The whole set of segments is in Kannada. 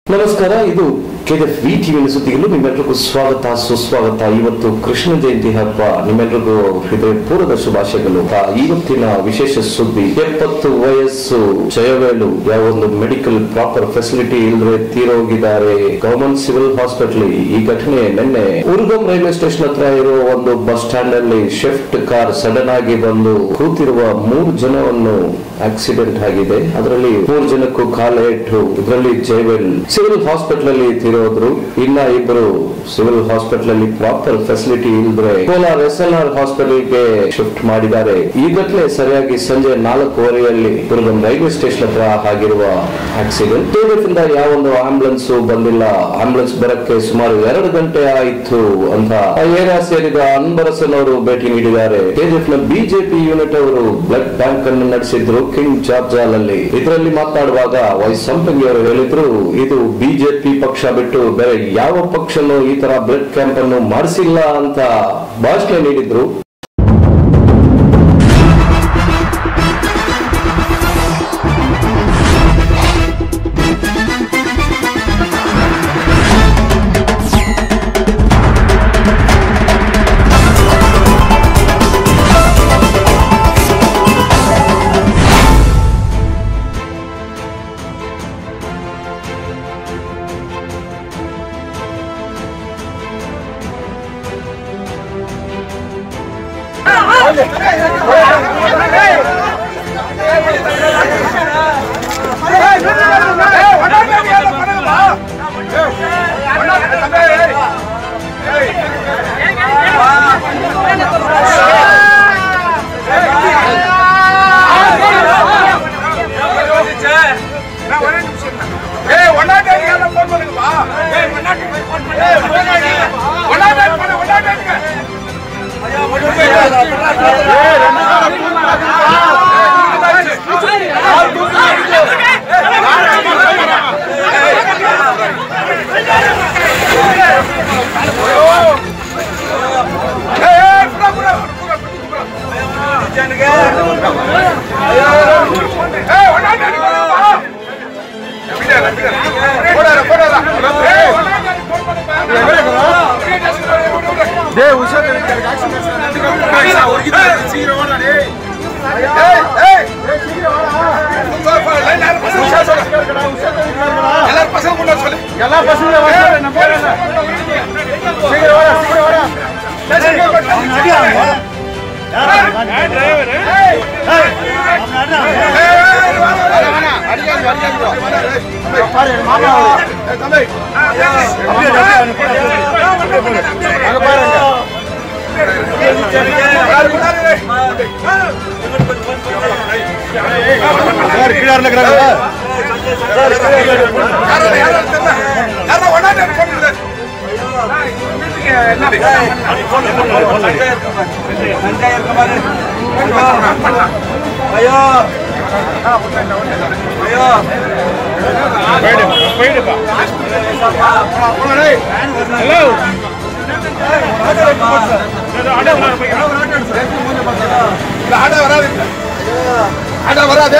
ನಮಸ್ಕಾರ ಇದು ಕೆಎಫ್ ವಿ ಟಿವಿನ ಸುದ್ದಿಗಳು ನಿಮ್ಮೆಲ್ಲರಿಗೂ ಸ್ವಾಗತ ಸುಸ್ವಾಗತ ಇವತ್ತು ಕೃಷ್ಣ ಜಯಂತಿ ಹಬ್ಬ ನಿಮ್ಮೆಲ್ಲರಿಗೂ ಹೃದಯಪೂರ್ವದ ಶುಭಾಶಯಗಳು ಆ, ಇವತ್ತಿನ ವಿಶೇಷ ಸುದ್ದಿ ಎಪ್ಪತ್ತು ವಯಸ್ಸು ಜಯವೇಲು ಯಾವೊಂದು ಮೆಡಿಕಲ್ ಪ್ರಾಪರ್ ಫೆಸಿಲಿಟಿ ಇಲ್ಲದೆ ತೀರೋಗಿದ್ದಾರೆ ಗವರ್ಮೆಂಟ್ ಸಿವಿಲ್ ಹಾಸ್ಪಿಟಲ್ ಈ ಘಟನೆ ನಿನ್ನೆ ಉರ್ಗಂ ರೈಲ್ವೆ ಸ್ಟೇಷನ್ ಹತ್ರ ಇರುವ ಒಂದು ಬಸ್ ಸ್ಟ್ಯಾಂಡ್ ಅಲ್ಲಿ ಶಿಫ್ಟ್ ಕಾರ್ ಸಡನ್ ಆಗಿ ಬಂದು ಕೂತಿರುವ ಮೂರು ಜನವನ್ನು ಆಕ್ಸಿಡೆಂಟ್ ಆಗಿದೆ ಅದರಲ್ಲಿ ಮೂರು ಜನಕ್ಕೂ ಕಾಲೇಟು ಇದರಲ್ಲಿ ಜೈವೆಲ್ ಸಿವಿಲ್ ಹಾಸ್ಪಿಟಲ್ ಅಲ್ಲಿ ತೀರೋದ್ರು ಇನ್ನ ಇಬ್ಬರು ಸಿವಿಲ್ ಹಾಸ್ಪಿಟಲ್ ಅಲ್ಲಿ ಪ್ರಾಪರ್ ಫೆಸಿಲಿಟಿ ಇಲ್ಲದ್ರೆ Kolar S L R hospital ಗೆ ಶಿಫ್ಟ್ ಮಾಡಿದ್ದಾರೆ ಈ ಘಟನೆ ಸರಿಯಾಗಿ ಸಂಜೆ ನಾಲ್ಕೂವರೆಯಲ್ಲಿ ದುರ್ಗಂ ರೈಲ್ವೆ ಸ್ಟೇಷನ್ ಹತ್ರ ಆಗಿರುವ ಆಕ್ಸಿಡೆಂಟ್ ಕೆಜಿಎಫ್ ಇಂದ ಯಾವೊಂದು ಆಂಬುಲೆನ್ಸ್ ಬಂದಿಲ್ಲ ಆಂಬುಲೆನ್ಸ್ ಬರಕ್ಕೆ ಸುಮಾರು ಎರಡು ಗಂಟೆ ಆಯಿತು ಅಂತ ಆ ಏರಿಯಾ ಸೇರಿದ ಅನ್ಬರಸನ್ ಅವರು ಭೇಟಿ ನೀಡಿದ್ದಾರೆ ಕೆಜಿಎಫ್ ನ ಬಿಜೆಪಿ ಯೂನಿಟ್ ಅವರು ಬ್ಲಡ್ ಬ್ಯಾಂಕ್ ಅನ್ನು ನಡೆಸಿದ್ರು ಕಿಂಗ್ ಜಾರ್ಜ್ ಹಾಲ್ ಅಲ್ಲಿ ಇದರಲ್ಲಿ ಮಾತನಾಡುವಾಗ ವೈ ಸಂಪಂಗಿ ಅವರು ಹೇಳಿದ್ರು ಇದು ಬಿಜೆಪಿ ಪಕ್ಷ ಬಿಟ್ಟು ಬೇರೆ ಯಾವ ಪಕ್ಷನೂ ಈ ತರ ಬ್ಲಡ್ ಕ್ಯಾಂಪ್ ಅನ್ನು ಮಾಡಿಸಿಲ್ಲ ಅಂತ ಭಾಷಣ ನೀಡಿದ್ರು ಎಲ್ಲ ಪಸಂದ ನಮ್ಮ ಶೀಘ್ರ ಓಡ ಶೀಘ್ರ ಓಡ ஆட வராது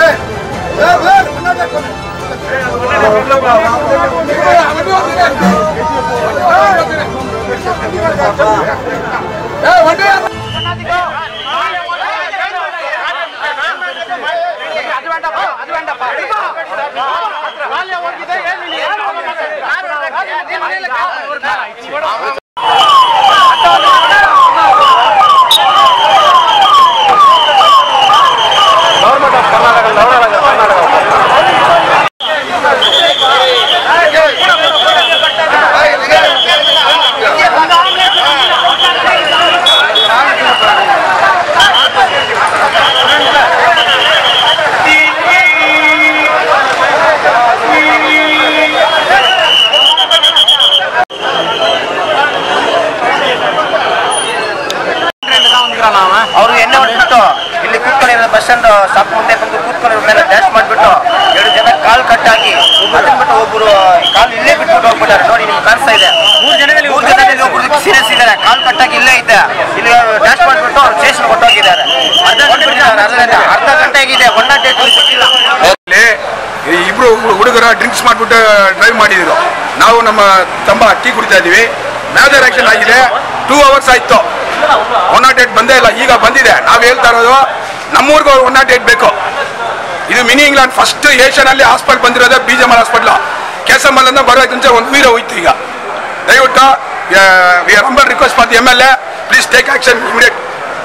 வண்டி ಅದು ಬೇಡಪ್ಪ ಅದು ಬೇಡಪ್ಪ ಹೋಗಿದೆ ಅವರು ಎಣ್ಣೆ ಹೊಡೆದ್ಬಿಟ್ಟು ಇಲ್ಲಿ ಕೂತ್ಕೊಂಡಿರೋ ಬಸ್ ಸ್ಟ್ಯಾಂಡ್ ಸ್ಟಾಪ್ ಮುಂದೆ ಬಂದು ಕೂತ್ಕೊಂಡಿರೋ ಮೇಲೆ ಡ್ಯಾಶ್ ಮಾಡಿಬಿಟ್ಟು ಎರಡು ಜನ ಕಾಲ್ ಕಟ್ಟಾಗಿ ಅದನ್ನ ಬಿಟ್ಟು ಒಬ್ಬರು ಕಾಲ್ ಇಲ್ಲೇ ಬಿಟ್ಬಿಟ್ಟು ಹೋಗ್ಬಿಟ್ಟಾರೆ ನೋಡಿ ನಿಮ್ಗೆ ಕಾಣಿಸ್ತಾ ಇದೆ ಮೂರು ಜನದಲ್ಲಿ ಮೂರು ಜನದಲ್ಲಿ ಒಬ್ರು ಸೀರಿಯಸ್ ಇದ್ದಾರೆ ಕಾಲ್ ಕಟ್ಟಾಗಿ ಇಲ್ಲೇ ಇದೆ ಇಲ್ಲಿ ಡ್ಯಾಶ್ ಮಾಡಿಬಿಟ್ಟು ಅವ್ರು ಸ್ಟೇಷನ್ ಹೊಟ್ಟೋಗಿದ್ದಾರೆ ಅರ್ಧ ಗಂಟೆ ಬಿಟ್ಟಿದ್ದಾರೆ, ಅರ್ಧ ಗಂಟೆ ಅರ್ಧ ಗಂಟೆ ಆಗಿದೆ ಒನ್ ನಾಟ್ ಏಟ್ ಸಿಕ್ಕಿಲ್ಲ ಅಲ್ಲಿ ಈ ಇಬ್ರು ಹುಡುಗರ ಡ್ರಿಂಕ್ಸ್ ಮಾಡ್ಬಿಟ್ಟು ಡ್ರೈವ್ ಮಾಡಿದ್ರು ನಮ್ಮ ತಮ್ಮ ಟೀ ಕುಡಿತಾ ಇದೀವಿ ಮೇಜರ್ ಆಕ್ಷನ್ ಆಗಿದೆ ಟೂ ಅವರ್ಸ್ ಆಯ್ತು ಒನ್ ನಾಟ್ ಏಟ್ ಬಂದೇ ಇಲ್ಲ ಈಗ ಬಂದಿದೆ ನಾವು ಹೇಳ್ತಾ ಇರೋದು ನಮ್ಮೂರ್ಗೆ ಒನ್ ನಾಟ್ ಏಟ್ ಬೇಕು ಇದು ಮಿನಿ ಇಂಗ್ಲೆಂಡ್ ಫಸ್ಟ್ ಏಷ್ಯನಲ್ಲಿ ಹಾಸ್ಪಿಟಲ್ ಬಂದಿರೋದೇ ಬಿ ಜೆ ಹಾಸ್ಪಿಟ್ಲ್ ಕೆಸಮಲ್ ಅಂತ ಬರೋದಂತೆ ಒಂದು ವೀರ ಹೋಯ್ತು ಈಗ ದಯವಿಟ್ಟು we are humble request for the M L A please take action immediate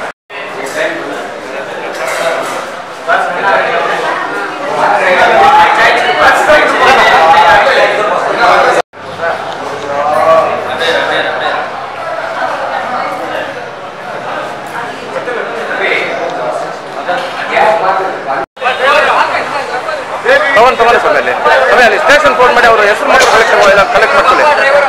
ತಗೊಂಡ್ ತಗೊಂಡು ಸ್ವಾಮಿ ಅಲ್ಲಿ ಸ್ವಾಮಿ ಅಲ್ಲಿ ಸ್ಟೇಷನ್ ಫೋನ್ ಮಾಡಿ ಅವರು ಹೆಸರು ಮಾತ್ರ ಕಲೆಕ್ಟ್ ಕಲೆಕ್ಟ್ ಮಾಡ್ಕೊಳ್ಳಿ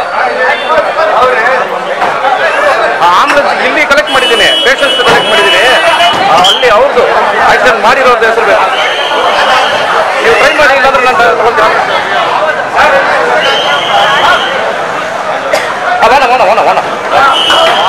ಆಂಬುಲೆನ್ಸ್ ಇಲ್ಲಿ ಕಲೆಕ್ಟ್ ಮಾಡಿದ್ದೀನಿ ಪೇಷಂಟ್ಸ್ ಕಲೆಕ್ಟ್ ಮಾಡಿದ್ದೀನಿ ಆ, ಅಲ್ಲಿ ಅವ್ರದ್ದು ಆಕ್ಸಿಡೆಂಟ್ ಮಾಡಿರೋದು ಹೆಸರು ಬೇಕು ನೀವು ಟ್ರೈ ಮಾಡಿ ಇಲ್ಲಾಂದ್ರೆ ನಾನು ತಗೊಂತೀರಾ ಆ, ಹೋಣ ಹೋಣ ಹೋಣ ಹೋಣ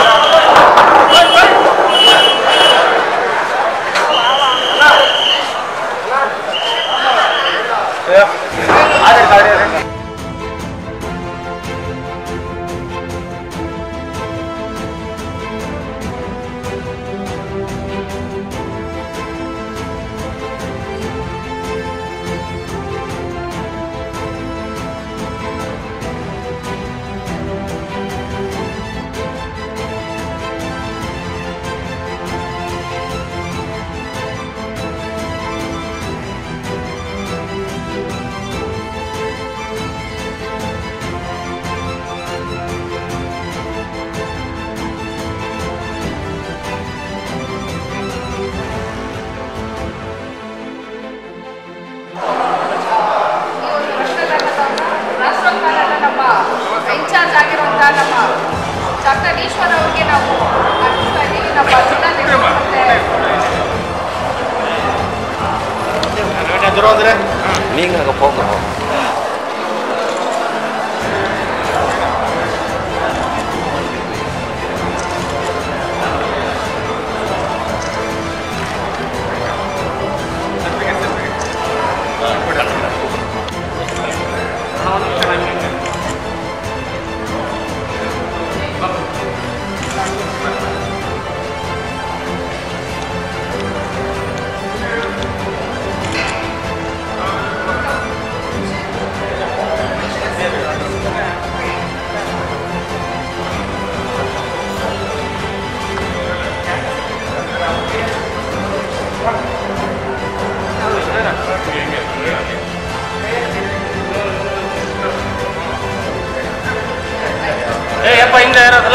ರಾಷ್ಟ್ರೋತ್ಥಾನದ ನಮ್ಮ ಇನ್ಚಾರ್ಜ್ ಆಗಿರುವಂತಹ ನಮ್ಮ ಡಾಕ್ಟರ್ ಈಶ್ವರ್ ಅವರಿಗೆ ನಾವು ಅರ್ಪಿಸ್ತಾ ಇದ್ದೀವಿ ನಮ್ಮ ಜಿಲ್ಲಾಧ್ಯಕ್ಷರು ಮತ್ತೆ நீங்க அங்கே போகணும் ಏಯಪ್ಪ ಹಿಂದೆ ಇರೋದಲ್ಲ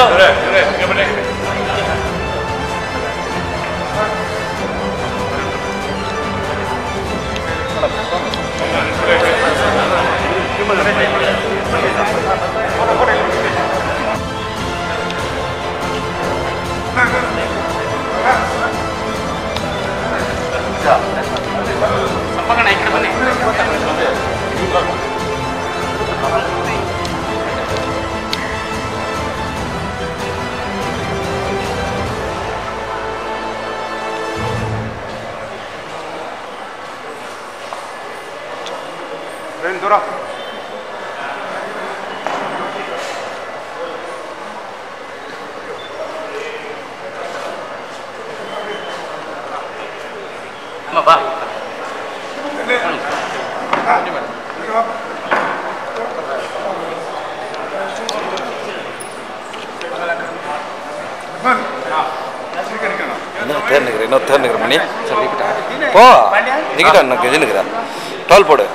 ಸಂಪಂಗಣ ಈ ಕಡೆ ಬನ್ನಿ ದೂರ ಅಮ್ಮ ಬಾ இன்னும் தேர்னுக்குறேன் இன்னும் தேர்னுக்குறேன் மணி சரி நிக்கிட்டா போ நிக்கிட்டா எனக்கு இது நிற்கிறேன் டுவெல் போடு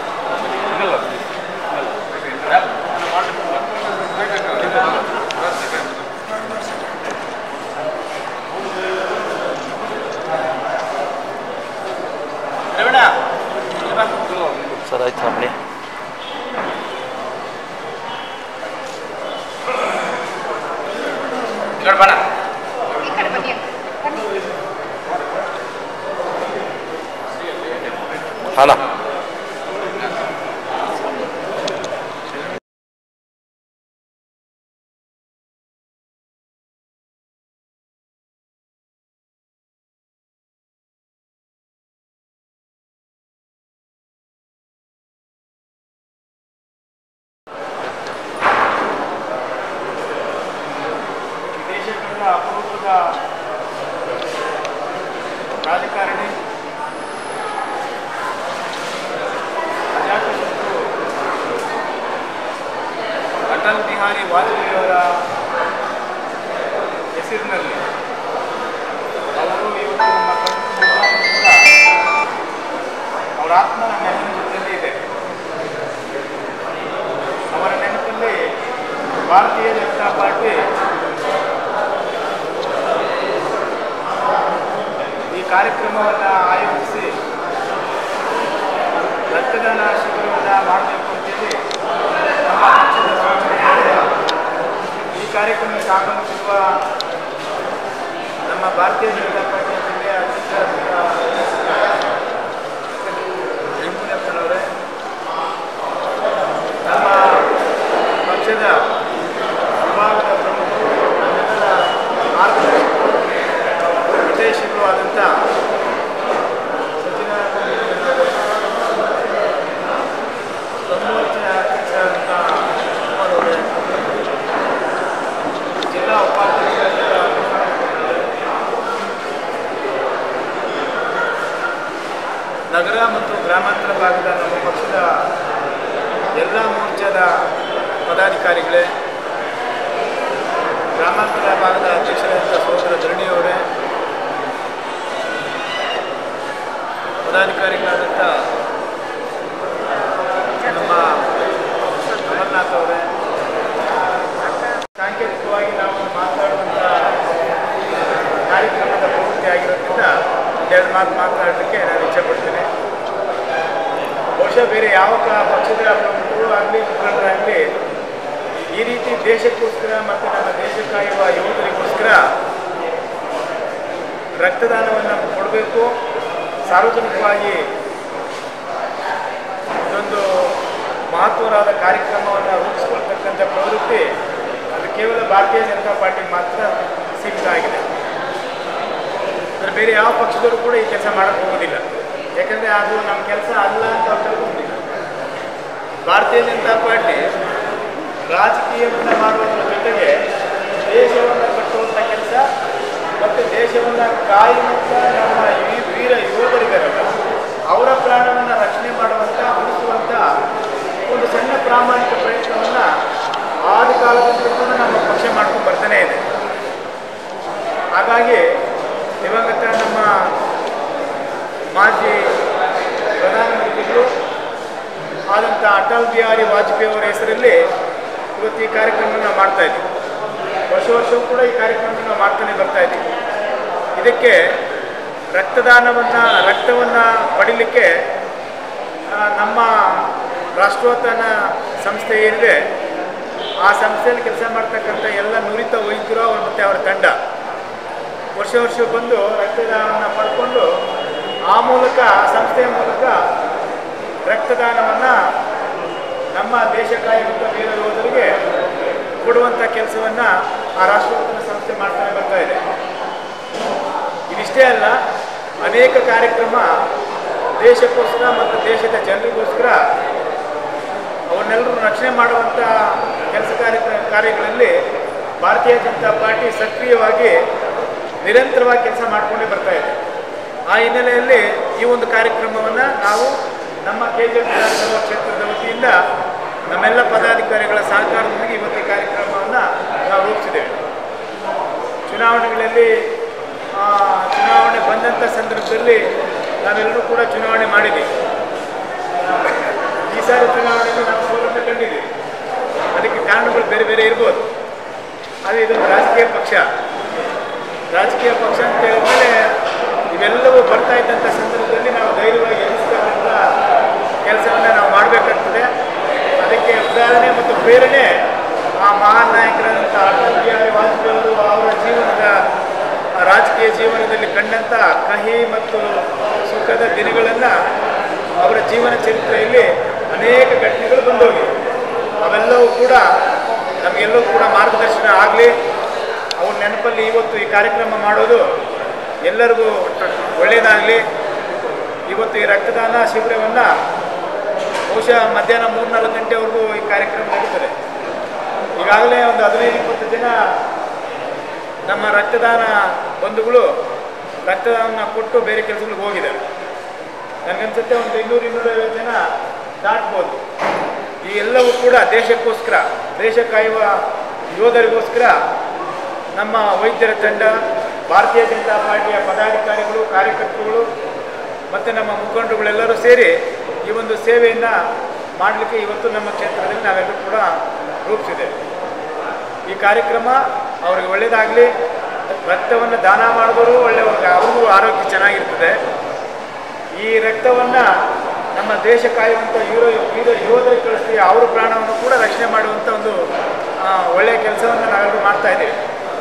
ಸರ್ ಆಯ್ತು ಮಣಿ ಈ ಕಡೆ ಬಣ್ಣ ಈ ಕಡೆ ಬನ್ನಿ ಬನ್ನಿ ಹಾಂ ಅಪರೂಪದ ರಾಜಕಾರಣಿ ಅಜಾತಶತ್ರು ಅಟಲ್ ಬಿಹಾರಿ ವಾಜಪೇಯಿ ಅವರ ಹೆಸರಿನಲ್ಲಿ ಅವರು ಇವತ್ತು ನಮ್ಮ ಕಣ್ಣು ಕೂಡ ಅವರ ಆತ್ಮ ನೆನಪಿನ ಜೊತೆಯಲ್ಲಿ ಇದೆ ಅವರ ನೆನಪಲ್ಲಿ ಭಾರತೀಯ ಜನತಾ ಪಾರ್ಟಿ ಈ ಕಾರ್ಯಕ್ರಮವನ್ನು ಆಯೋಜಿಸಿ ರಕ್ತದಾನ ಶಿಬಿರವನ್ನು ಮಾಡಬೇಕು ಅಂತೇಳಿ ನಮ್ಮ ಪಕ್ಷದ ಸೂಚನೆ ಈ ಕಾರ್ಯಕ್ರಮಕ್ಕೆ ಆಗಮಿಸಿರುವ ನಮ್ಮ ಭಾರತೀಯ ಜನತಾ ಪಾರ್ಟಿಯ ಜಿಲ್ಲೆಯ ಅಧ್ಯಕ್ಷರಾದಂಥ ಯಮುನಪ್ಪನವರೇ ನಮ್ಮ ಪಕ್ಷದ ವಿಭಾಗದ ಪ್ರಮುಖರು ನಮ್ಮೆಲ್ಲರ ಮಾರ್ಗದರ್ಶಕರು ವಿದೇಶಿಗಳು ಆದಂಥ ಸಂಮೋಚನೆ ಅಧ್ಯಕ್ಷರಾದಂಥ ಕುಮಾರ್ ಅವರೇ ಜಿಲ್ಲಾ ಉಪಾಧ್ಯಕ್ಷರಾದಂಥ ನಗರ ಮತ್ತು ಗ್ರಾಮಾಂತರ ಭಾಗದ ನಮ್ಮ ಪಕ್ಷದ ಎಲ್ಲ ಮೋರ್ಚಾದ ಪದಾಧಿಕಾರಿಗಳೇ ಗ್ರಾಮಾಂತರ ಭಾಗದ ಅಧ್ಯಕ್ಷರಾದಂಥ ಸಹೋದರ ಧರಣಿಯವರೇ ಪದಾಧಿಕಾರಿಗಳಾದಂಥ ನಮ್ಮ ಅಮರ್ನಾಥ್ ಅವರೇ ಸಾಂಕೇತಿಕವಾಗಿ ನಾವು ಮಾತಾಡುವಂಥ ಕಾರ್ಯಕ್ರಮದ ಪ್ರವೃತ್ತಿ ಆಗಿರೋದ್ರಿಂದ ಎರಡು ಮಾತು ಮಾತನಾಡಲಿಕ್ಕೆ ನಾನು ಇಚ್ಛೆಪಡ್ತೇನೆ ಬಹುಶಃ ಬೇರೆ ಯಾವ ಕ- ಪಕ್ಷದ ಪ್ರಮುಖರು ಆಗಲಿ ಮುಖಂಡರಾಗಲಿ ಈ ರೀತಿ ದೇಶಕ್ಕೋಸ್ಕರ ಮತ್ತು ನಮ್ಮ ದೇಶ ಕಾಯುವ ಯೋಧರಿಗೋಸ್ಕರ ರಕ್ತದಾನವನ್ನು ಕೊಡಬೇಕು ಸಾರ್ವಜನಿಕವಾಗಿ ಇದೊಂದು ಮಹತ್ವವಾದ ಕಾರ್ಯಕ್ರಮವನ್ನು ರೂಪಿಸ್ಕೊಳ್ತಕ್ಕಂಥ ಪ್ರವೃತ್ತಿ ಅದು ಕೇವಲ ಭಾರತೀಯ ಜನತಾ ಪಾರ್ಟಿಗೆ ಮಾತ್ರ ಸೀಮಿತ ಆಗಿದೆ ಅಂದರೆ ಬೇರೆ ಯಾವ ಪಕ್ಷದವರು ಕೂಡ ಈ ಕೆಲಸ ಮಾಡೋಕ್ಕೆ ಹೋಗೋದಿಲ್ಲ ಯಾಕಂದರೆ ಅದು ನಮ್ಮ ಕೆಲಸ ಅಲ್ಲ ಅಂತ ಅವ್ರು ತಿಳ್ಕೊಂಡಿಲ್ಲ ಭಾರತೀಯ ಜನತಾ ಪಾರ್ಟಿ ರಾಜಕೀಯವನ್ನು ಮಾಡುವುದರ ಜೊತೆಗೆ ದೇಶವನ್ನು ಕಟ್ಟುವಂಥ ಕೆಲಸ ಮತ್ತು ದೇಶವನ್ನು ಕಾಯುವಂಥ ನಮ್ಮ ಈ ವೀರ ಯೋಧರಿಗಾರಲ್ಲ ಅವರ ಪ್ರಾಣವನ್ನು ರಕ್ಷಣೆ ಮಾಡುವಂಥ ಉಳಿಸುವಂಥ ಒಂದು ಸಣ್ಣ ಪ್ರಾಮಾಣಿಕ ಪ್ರಯತ್ನವನ್ನು ಆದಿ ಕಾಲದಿಂದಲೂ ಕೂಡ ನಮ್ಮ ಪಕ್ಷ ಮಾಡ್ಕೊಂಡು ಬರ್ತಾನೆ ಇದೆ ಹಾಗಾಗಿ ದಿವಂಗತ ನಮ್ಮ ಮಾಜಿ ಪ್ರಧಾನಮಂತ್ರಿಗಳು ಆದಂಥ ಅಟಲ್ ಬಿಹಾರಿ ವಾಜಪೇಯಿ ಅವರ ಹೆಸರಲ್ಲಿ ಇವತ್ತು ಈ ಕಾರ್ಯಕ್ರಮವನ್ನು ನಾವು ಮಾಡ್ತಾ ಇದ್ದೀವಿ ವರ್ಷ ವರ್ಷವೂ ಕೂಡ ಈ ಕಾರ್ಯಕ್ರಮವನ್ನು ನಾವು ಮಾಡ್ತಾನೆ ಬರ್ತಾ ಇದ್ದೀವಿ ಇದಕ್ಕೆ ರಕ್ತದಾನವನ್ನು ರಕ್ತವನ್ನು ಪಡಿಲಿಕ್ಕೆ ಆ, ನಮ್ಮ ರಾಷ್ಟ್ರೋತ್ಥಾನ ಸಂಸ್ಥೆ ಏನಿದೆ ಆ ಸಂಸ್ಥೆಯಲ್ಲಿ ಕೆಲಸ ಮಾಡ್ತಕ್ಕಂಥ ಎಲ್ಲ ನುರಿತ ವೈದ್ಯರು ಅವರು ಮತ್ತು ಅವರ ತಂಡ ವರ್ಷ ವರ್ಷ ಬಂದು ರಕ್ತದಾನವನ್ನು ಪಡ್ಕೊಂಡು ಆ ಮೂಲಕ ಸಂಸ್ಥೆಯ ಮೂಲಕ ರಕ್ತದಾನವನ್ನು ನಮ್ಮ ದೇಶ ಕಾಯುವಂಥ ವೀರ ಯೋಧರಿಗೆ ಕೊಡುವಂಥ ಕೆಲಸವನ್ನು ಆ ರಾಷ್ಟ್ರೋತ್ಥಾನ ಸಂಸ್ಥೆ ಮಾಡ್ತಾನೆ ಬರ್ತಾ ಇದೆ ಇದಿಷ್ಟೇ ಅಲ್ಲ ಅನೇಕ ಕಾರ್ಯಕ್ರಮ ದೇಶಕ್ಕೋಸ್ಕರ ಮತ್ತು ದೇಶದ ಜನರಿಗೋಸ್ಕರ ಅವನ್ನೆಲ್ಲರೂ ರಕ್ಷಣೆ ಮಾಡುವಂಥ ಕೆಲಸ ಕಾರ್ಯ ಕಾರ್ಯಗಳಲ್ಲಿ ಭಾರತೀಯ ಜನತಾ ಪಾರ್ಟಿ ಸಕ್ರಿಯವಾಗಿ ನಿರಂತರವಾಗಿ ಕೆಲಸ ಮಾಡಿಕೊಂಡೇ ಬರ್ತಾ ಇದೆ ಆ ಹಿನ್ನೆಲೆಯಲ್ಲಿ ಈ ಒಂದು ಕಾರ್ಯಕ್ರಮವನ್ನು ನಾವು ನಮ್ಮ ಕೆ ಜಿ ವಿಧಾನಸಭಾ ಕ್ಷೇತ್ರದ ವತಿಯಿಂದ ನಮ್ಮೆಲ್ಲ ಪದಾಧಿಕಾರಿಗಳ ಸಹಕಾರದೊಂದಿಗೆ ಇವತ್ತು ಈ ಕಾರ್ಯಕ್ರಮವನ್ನು ನಾವು ರೂಪಿಸಿದ್ದೇವೆ ಚುನಾವಣೆಗಳಲ್ಲಿ ಆ, ಚುನಾವಣೆ ಬಂದಂಥ ಸಂದರ್ಭದಲ್ಲಿ ನಾವೆಲ್ಲರೂ ಕೂಡ ಚುನಾವಣೆ ಮಾಡಿದ್ದೀವಿ ಈ ಸಾರಿ ಚುನಾವಣೆಯಲ್ಲಿ ನಾವು ಸೋಲನ್ನು ಕಂಡಿದ್ದೀವಿ ಅದಕ್ಕೆ ಕಾರಣಗಳು ಬೇರೆ ಬೇರೆ ಇರ್ಬೋದು ಆದರೆ ಇದೊಂದು ರಾಜಕೀಯ ಪಕ್ಷ ರಾಜಕೀಯ ಪಕ್ಷ ಅಂತ ಹೇಳಿದ್ಮೇಲೆ ಇವೆಲ್ಲವೂ ಬರ್ತಾ ಇದ್ದಂಥ ಸಂದರ್ಭದಲ್ಲಿ ನಾವು ಧೈರ್ಯವಾಗಿ ಎದುರಿಸ್ತಕ್ಕಂಥ ಕೆಲಸವನ್ನು ನಾವು ಮಾಡಬೇಕಾಗ್ತದೆ ಅದಕ್ಕೆ ಉದಾಹರಣೆ ಮತ್ತು ಪ್ರೇರಣೆ ಆ ಮಹಾನ್ ನಾಯಕರಾದಂಥ ಅಟಲ್ ಬಿಹಾರಿ ವಾಜಪೇಯಿ ಅವರು ಅವರ ಜೀವನದ ಆ ರಾಜಕೀಯ ಜೀವನದಲ್ಲಿ ಕಂಡಂಥ ಕಹಿ ಮತ್ತು ಸುಖದ ದಿನಗಳನ್ನು ಅವರ ಜೀವನ ಚರಿತ್ರೆಯಲ್ಲಿ ಅನೇಕ ಘಟನೆಗಳು ಬಂದೋಗಿವೆ ಅವೆಲ್ಲವೂ ಕೂಡ ನಮಗೆಲ್ಲವೂ ಕೂಡ ಮಾರ್ಗದರ್ಶನ ಆಗಲಿ ಅವ್ರ ನೆನಪಲ್ಲಿ ಇವತ್ತು ಈ ಕಾರ್ಯಕ್ರಮ ಮಾಡೋದು ಎಲ್ಲರಿಗೂ ಒಳ್ಳೆಯದಾಗಲಿ ಇವತ್ತು ಈ ರಕ್ತದಾನ ಶಿಬಿರವನ್ನು ಬಹುಶಃ ಮಧ್ಯಾಹ್ನ ಮೂರ್ನಾಲ್ಕು ಗಂಟೆವರೆಗೂ ಈ ಕಾರ್ಯಕ್ರಮ ನಡೀತದೆ ಈಗಾಗಲೇ ಒಂದು ಹದಿನೈದು ಇಪ್ಪತ್ತು ಜನ ನಮ್ಮ ರಕ್ತದಾನ ಬಂಧುಗಳು ರಕ್ತದಾನ ಕೊಟ್ಟು ಬೇರೆ ಕೆಲಸಗಳಿಗೆ ಹೋಗಿದ್ದಾರೆ ನನಗನ್ಸುತ್ತೆ ಒಂದು ಇನ್ನೂರು ಇನ್ನೂರೈವತ್ತು ಜನ ದಾಟ್ಬೋದು ಈ ಎಲ್ಲವೂ ಕೂಡ ದೇಶಕ್ಕೋಸ್ಕರ ದೇಶ ಕಾಯುವ ಯೋಧರಿಗೋಸ್ಕರ ನಮ್ಮ ವೈದ್ಯರ ತಂಡ ಭಾರತೀಯ ಜನತಾ ಪಾರ್ಟಿಯ ಪದಾಧಿಕಾರಿಗಳು ಕಾರ್ಯಕರ್ತರುಗಳು ಮತ್ತು ನಮ್ಮ ಮುಖಂಡರುಗಳೆಲ್ಲರೂ ಸೇರಿ ಈ ಒಂದು ಸೇವೆಯನ್ನು ಮಾಡಲಿಕ್ಕೆ ಇವತ್ತು ನಮ್ಮ ಕ್ಷೇತ್ರದಲ್ಲಿ ನಾವೆಲ್ಲರೂ ಕೂಡ ರೂಪಿಸಿದ್ದೇವೆ ಈ ಕಾರ್ಯಕ್ರಮ ಅವ್ರಿಗೆ ಒಳ್ಳೆಯದಾಗಲಿ ರಕ್ತವನ್ನು ದಾನ ಮಾಡಿದವರು ಒಳ್ಳೆಯವ್ರಿಗೆ ಅವ್ರಿಗೂ ಆರೋಗ್ಯ ಚೆನ್ನಾಗಿರ್ತದೆ ಈ ರಕ್ತವನ್ನು ನಮ್ಮ ದೇಶ ಕಾಯುವಂಥ ಯೂರೋ ವೀರ ಯೋಧರಿಗೆ ಕಳಿಸ್ತೀವಿ ಅವ್ರ ಪ್ರಾಣವನ್ನು ಕೂಡ ರಕ್ಷಣೆ ಮಾಡುವಂಥ ಒಂದು ಆ, ಒಳ್ಳೆಯ ಕೆಲಸವನ್ನು ನಾವೆಲ್ಲರೂ ಮಾಡ್ತಾ ಇದ್ದೀವಿ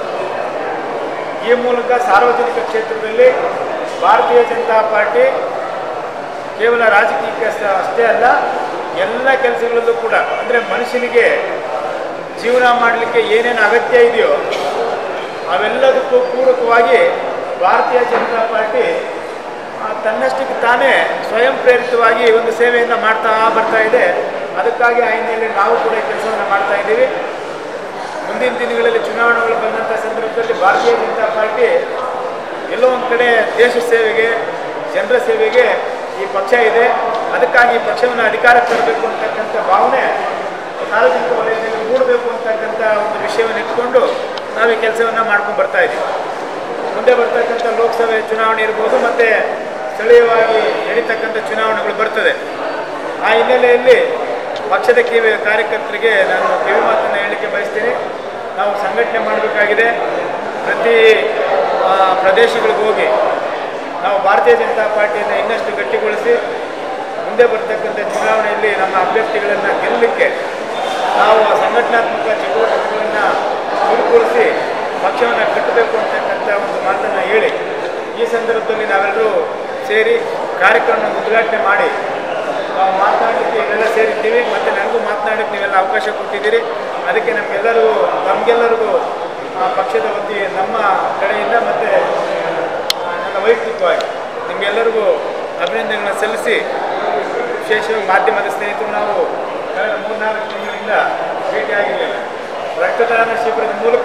ಈ ಮೂಲಕ ಸಾರ್ವಜನಿಕ ಕ್ಷೇತ್ರದಲ್ಲಿ ಭಾರತೀಯ ಜನತಾ ಪಾರ್ಟಿ ಕೇವಲ ರಾಜಕೀಯಕ್ಕೆ ಅಷ್ಟ- ಅಷ್ಟೇ ಅಲ್ಲ ಎಲ್ಲ ಕೆಲಸಗಳಲ್ಲೂ ಕೂಡ ಅಂದರೆ ಮನುಷ್ಯನಿಗೆ ಜೀವನ ಮಾಡಲಿಕ್ಕೆ ಏನೇನು ಅಗತ್ಯ ಇದೆಯೋ ಅವೆಲ್ಲದಕ್ಕೂ ಪೂರಕವಾಗಿ ಭಾರತೀಯ ಜನತಾ ಪಾರ್ಟಿ ಆ, ತನ್ನಷ್ಟಕ್ಕೆ ತಾನೇ ಸ್ವಯಂ ಪ್ರೇರಿತವಾಗಿ ಒಂದು ಸೇವೆಯನ್ನು ಮಾಡ್ತಾ ಬರ್ತಾ ಇದೆ ಅದಕ್ಕಾಗಿ ಆ ಹಿನ್ನೆಲೆಯಲ್ಲಿ ನಾವು ಕೂಡ ಈ ಕೆಲಸವನ್ನು ಮಾಡ್ತಾ ಇದ್ದೀವಿ ಮುಂದಿನ ದಿನಗಳಲ್ಲಿ ಚುನಾವಣೆಗಳು ಬಂದಂಥ ಸಂದರ್ಭದಲ್ಲಿ ಭಾರತೀಯ ಜನತಾ ಪಾರ್ಟಿ ಎಲ್ಲೋ ಒಂದು ಕಡೆ ದೇಶ ಸೇವೆಗೆ ಜನರ ಸೇವೆಗೆ ಈ ಪಕ್ಷ ಇದೆ ಅದಕ್ಕಾಗಿ ಈ ಪಕ್ಷವನ್ನು ಅಧಿಕಾರಕ್ಕೆ ತರಬೇಕು ಅಂತಕ್ಕಂಥ ಭಾವನೆ ಸಾರ್ವಜನಿಕ ವಲಯದಲ್ಲಿ ಮೂಡಬೇಕು ಅಂತಕ್ಕಂಥ ಒಂದು ವಿಷಯವನ್ನು ಇಟ್ಕೊಂಡು ನಾವು ಈ ಕೆಲಸವನ್ನು ಮಾಡ್ಕೊಂಡು ಬರ್ತಾ ಇದ್ದೀವಿ ಮುಂದೆ ಬರ್ತಕ್ಕಂಥ ಲೋಕಸಭೆ ಚುನಾವಣೆ ಇರ್ಬೋದು ಮತ್ತು ಸ್ಥಳೀಯವಾಗಿ ನಡೀತಕ್ಕಂಥ ಚುನಾವಣೆಗಳು ಬರ್ತದೆ ಆ ಹಿನ್ನೆಲೆಯಲ್ಲಿ ಪಕ್ಷದ ಕಿವಿ ಕಾರ್ಯಕರ್ತರಿಗೆ ನಾನು ಕಿವಿ ಮಾತನ್ನು ಹೇಳಲಿಕ್ಕೆ ಬಯಸ್ತೀನಿ ನಾವು ಸಂಘಟನೆ ಮಾಡಬೇಕಾಗಿದೆ ಪ್ರತಿ ಆ, ಪ್ರದೇಶಗಳಿಗೆ ಹೋಗಿ ನಾವು ಭಾರತೀಯ ಜನತಾ ಪಾರ್ಟಿಯನ್ನು ಇನ್ನಷ್ಟು ಗಟ್ಟಿಗೊಳಿಸಿ ಮುಂದೆ ಬರ್ತಕ್ಕಂಥ ಚುನಾವಣೆಯಲ್ಲಿ ನಮ್ಮ ಅಭ್ಯರ್ಥಿಗಳನ್ನು ಗೆಲ್ಲಲಿಕ್ಕೆ ನಾವು ಆ ಸಂಘಟನಾತ್ಮಕ ಚಟುವಟಿಕೆಗಳನ್ನು ಚುರುಕುಗೊಳಿಸಿ ಪಕ್ಷವನ್ನು ಕಟ್ಟಬೇಕು ಅಂತಕ್ಕಂಥ ಒಂದು ಮಾತನ್ನು ಹೇಳಿ ಈ ಸಂದರ್ಭದಲ್ಲಿ ನಾವೆಲ್ಲರೂ ಸೇರಿ ಕಾರ್ಯಕ್ರಮ ಉದ್ಘಾಟನೆ ಮಾಡಿ ನಾವು ಮಾತನಾಡಲಿಕ್ಕೆ ಇಲ್ಲೆಲ್ಲ ಸೇರಿದ್ದೀವಿ ಮತ್ತು ನನಗೂ ಮಾತನಾಡಲಿಕ್ಕೆ ನೀವೆಲ್ಲ ಅವಕಾಶ ಕೊಟ್ಟಿದ್ದೀರಿ ಅದಕ್ಕೆ ನಮಗೆಲ್ಲರಿಗೂ ನಮಗೆಲ್ಲರಿಗೂ ಆ, ಪಕ್ಷದ ವತಿ ನಮ್ಮ ಕಡೆಯಿಂದ ಮತ್ತು ನನ್ನ ವೈಯಕ್ತಿಕವಾಗಿ ನಿಮಗೆಲ್ಲರಿಗೂ ಅಭಿನಂದನೆಗಳನ್ನು ಸಲ್ಲಿಸಿ ವಿಶೇಷವಾಗಿ ಮಾಧ್ಯಮದ ಸ್ನೇಹಿತರು ನಾವು ಕಳೆದ ಮೂರ್ನಾಲ್ಕು ತಿಂಗಳಿಂದ ಭೇಟಿಯಾಗಿರಲಿಲ್ಲ ರಕ್ತದಾನ ಶಿಬಿರದ ಮೂಲಕ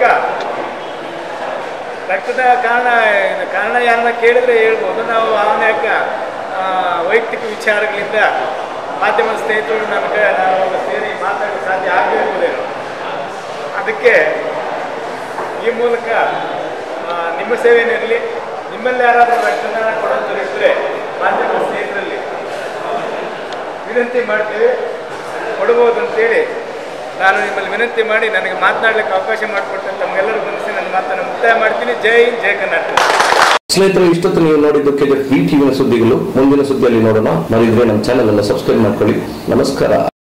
ರಕ್ತದ ಕಾರಣ ಕಾರಣ ಯಾರನ್ನ ಕೇಳಿದ್ರೆ ಹೇಳ್ಬೋದು ನಾವು ಅನೇಕ ಆ, ವೈಯಕ್ತಿಕ ವಿಚಾರಗಳಿಂದ ಮಾಧ್ಯಮದ ಸ್ನೇಹಿತರು ನನ್ನ ಕೈ ನಾವು ಸೇರಿ ಮಾತಾಡಲು ಸಾಧ್ಯ ಆಗದೇ ಇರ್ಬೋದೇನೋ ಅದಕ್ಕೆ ಈ ಮೂಲಕ ಆ, ನಿಮ್ಮ ಸೇವೆಯಲ್ಲಿರಲಿ ನಿಮ್ಮಲ್ಲಿ ಯಾರಾದರೂ ರಕ್ತದಾನ ಕೊಡೋದು ಇದ್ದರೆ ಮಾಧ್ಯಮದ ಸ್ನೇಹಿತರಲ್ಲಿ ವಿನಂತಿ ಮಾಡ್ತೀವಿ ಕೊಡ್ಬೋದು ಅಂತೇಳಿ ನಾನು ನಿಮ್ಮಲ್ಲಿ ವಿನಂತಿ ಮಾಡಿ ನನಗೆ ಮಾತನಾಡಲಿಕ್ಕೆ ಅವಕಾಶ ಮಾಡಿಕೊಟ್ಟು ತಮಗೆಲ್ಲರೂ ಗಮನಿಸಿ ನನ್ನ ಮಾತನ್ನು ಮುಕ್ತಾಯ ಮಾಡ್ತೀನಿ ಜೈ ಹಿಂದ್, ಜೈ ಕರ್ನಾಟಕ ಸ್ನೇಹಿತರೆ ಇಷ್ಟೊತ್ತು ನೀವು ನೋಡಿದ್ದು ಕೆಜೆಫ್ ವಿ ಟಿವಿನ ಸುದ್ದಿಗಳು ಮುಂದಿನ ಸುದ್ದಿಯಲ್ಲಿ ನೋಡೋಣ ಮರಿದ್ರೆ ನಮ್ಮ ಚಾನೆಲ್ ಅನ್ನು ಸಬ್ಸ್ಕ್ರೈಬ್ ಮಾಡ್ಕೊಳ್ಳಿ ನಮಸ್ಕಾರ